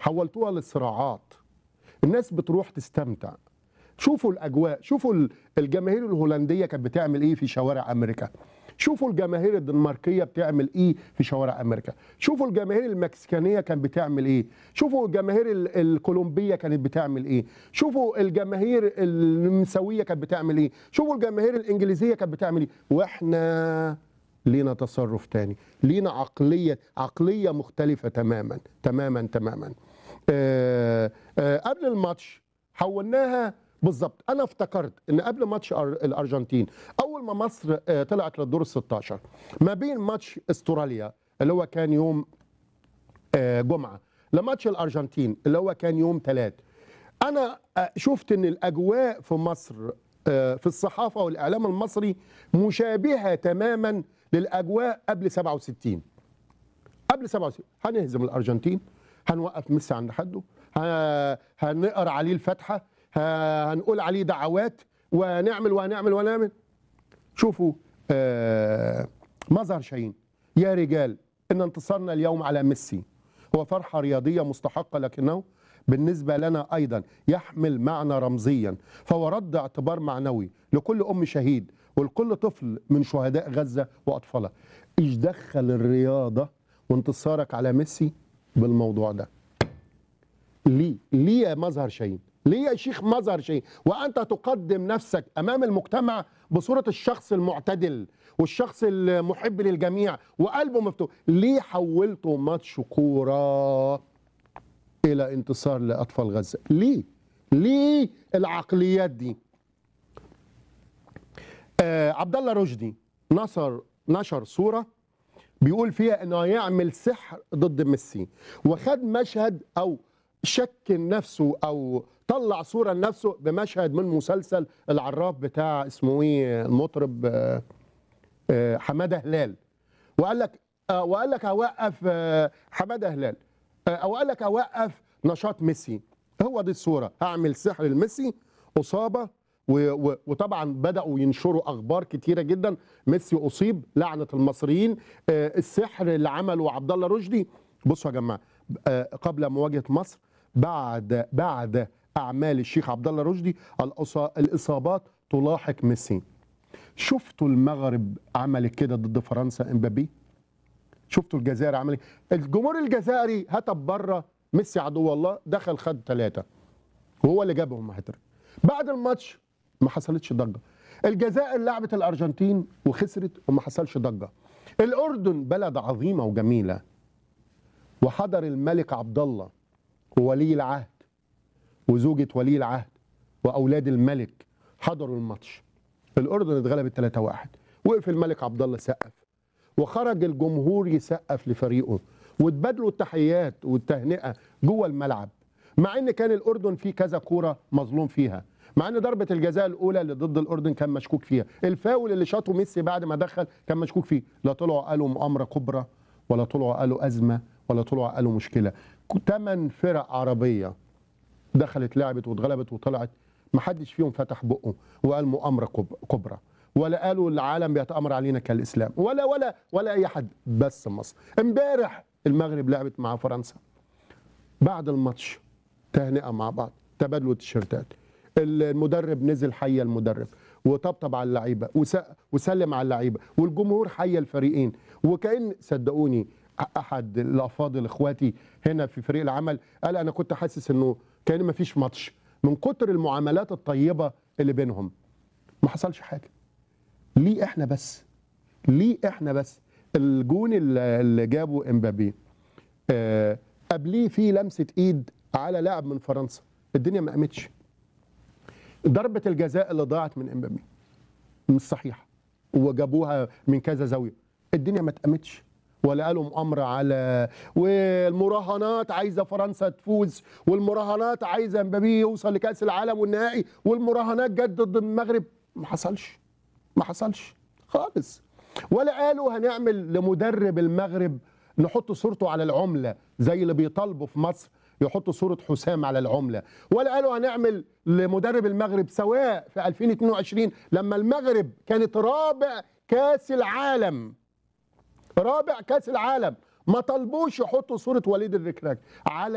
حولتوها للصراعات الناس بتروح تستمتع شوفوا الاجواء شوفوا ال- الجماهير الهولنديه كانت بتعمل ايه في شوارع امريكا شوفوا الجماهير الدنماركيه بتعمل ايه في شوارع امريكا شوفوا الجماهير المكسيكانيه كانت بتعمل ايه شوفوا الجماهير ال- الكولومبيه كانت بتعمل ايه شوفوا الجماهير النمساويه كانت بتعمل ايه شوفوا الجماهير الانجليزيه كانت بتعمل ايه واحنا لينا تصرف تاني لينا عقليه عقليه مختلفه تماما تماما تماما آه آه قبل الماتش حولناها بالظبط انا افتكرت ان قبل ماتش أر- الارجنتين اول ما مصر آه، طلعت للدور ال 16 ما بين ماتش استراليا اللي هو كان يوم آه، جمعه لماتش الارجنتين اللي هو كان يوم ثلاث انا آه، شفت ان الاجواء في مصر آه، في الصحافه والاعلام المصري مشابهه تماما للاجواء قبل 67 قبل 67 هنهزم الارجنتين هنوقف ميسي عند حده ه- هنقرا عليه الفاتحه ه- هنقول عليه دعوات ونعمل وهنعمل ونعمل شوفوا آه مظهر شاهين يا رجال ان انتصارنا اليوم على ميسي هو فرحه رياضيه مستحقه لكنه بالنسبه لنا ايضا يحمل معنى رمزيا فهو رد اعتبار معنوي لكل ام شهيد ولكل طفل من شهداء غزه واطفالها ايش دخل الرياضه وانتصارك على ميسي بالموضوع ده ليه ليه يا مظهر شاهين ليه يا شيخ مظهر شاهين وانت تقدم نفسك امام المجتمع بصوره الشخص المعتدل والشخص المحب للجميع وقلبه مفتوح ليه حولته ماتش كوره الى انتصار لاطفال غزه ليه ليه العقليات دي آه عبد الله رشدي نشر نشر صوره بيقول فيها انه هيعمل سحر ضد ميسي وخد مشهد او شكل نفسه او طلع صوره لنفسه بمشهد من مسلسل العراف بتاع اسمه ايه المطرب آه، آه، حماده هلال وقال لك آه، وقال لك هوقف آه، حماده هلال آه، او قال لك هوقف نشاط ميسي هو دي الصوره هعمل سحر لميسي اصابه و- و- وطبعا بداوا ينشروا اخبار كتيره جدا ميسي اصيب لعنه المصريين آه، السحر اللي عمله عبد الله رشدي بصوا يا جماعه آه، قبل مواجهه مصر بعد بعد اعمال الشيخ عبد الله رشدي الأصا- الاصابات تلاحق ميسي شفتوا المغرب عملت كده ضد فرنسا امبابي شفتوا الجزائر عملت الجمهور الجزائري هتب بره ميسي عدو الله دخل خد ثلاثه وهو اللي جابهم هترك بعد الماتش ما حصلتش ضجه الجزائر لعبت الارجنتين وخسرت وما حصلش ضجه الاردن بلد عظيمه وجميله وحضر الملك عبد الله وولي العهد وزوجة ولي العهد واولاد الملك حضروا الماتش الاردن اتغلبت 3-1 وقف الملك عبد الله سقف وخرج الجمهور يسقف لفريقه وتبادلوا التحيات والتهنئه جوه الملعب مع ان كان الاردن فيه كذا كوره مظلوم فيها مع ان ضربه الجزاء الاولى اللي ضد الاردن كان مشكوك فيها الفاول اللي شاطه ميسي بعد ما دخل كان مشكوك فيه لا طلعوا قالوا مؤامره كبرى ولا طلعوا قالوا ازمه ولا طلعوا قالوا مشكله ثمان فرق عربيه دخلت لعبت واتغلبت وطلعت ما حدش فيهم فتح بقه وقال مؤامره كب- كبرى ولا قالوا العالم بيتامر علينا كالاسلام ولا ولا ولا اي حد بس مصر امبارح المغرب لعبت مع فرنسا بعد الماتش تهنئه مع بعض تبادلوا التيشيرتات المدرب نزل حي المدرب وطبطب على اللعيبه وس- وسلم على اللعيبه والجمهور حي الفريقين وكان صدقوني احد الافاضل اخواتي هنا في فريق العمل قال انا كنت حاسس انه كان ما فيش ماتش من كتر المعاملات الطيبه اللي بينهم ما حصلش حاجه ليه احنا بس ليه احنا بس الجون اللي اللي جابه امبابي آه قبليه في لمسه ايد على لاعب من فرنسا الدنيا ما قامتش ضربه الجزاء اللي ضاعت من امبابي مش صحيحه وجابوها من كذا زاويه الدنيا ما اتقامتش ولا قالوا مؤامره على والمراهنات عايزه فرنسا تفوز والمراهنات عايزه امبابي يوصل لكاس العالم والنهائي والمراهنات جت ضد المغرب ما حصلش ما حصلش خالص ولا قالوا هنعمل لمدرب المغرب نحط صورته على العمله زي اللي بيطالبوا في مصر يحطوا صوره حسام على العمله ولا قالوا هنعمل لمدرب المغرب سواء في 2022 لما المغرب كانت رابع كاس العالم رابع كاس العالم ما طلبوش يحطوا صوره وليد الركراك على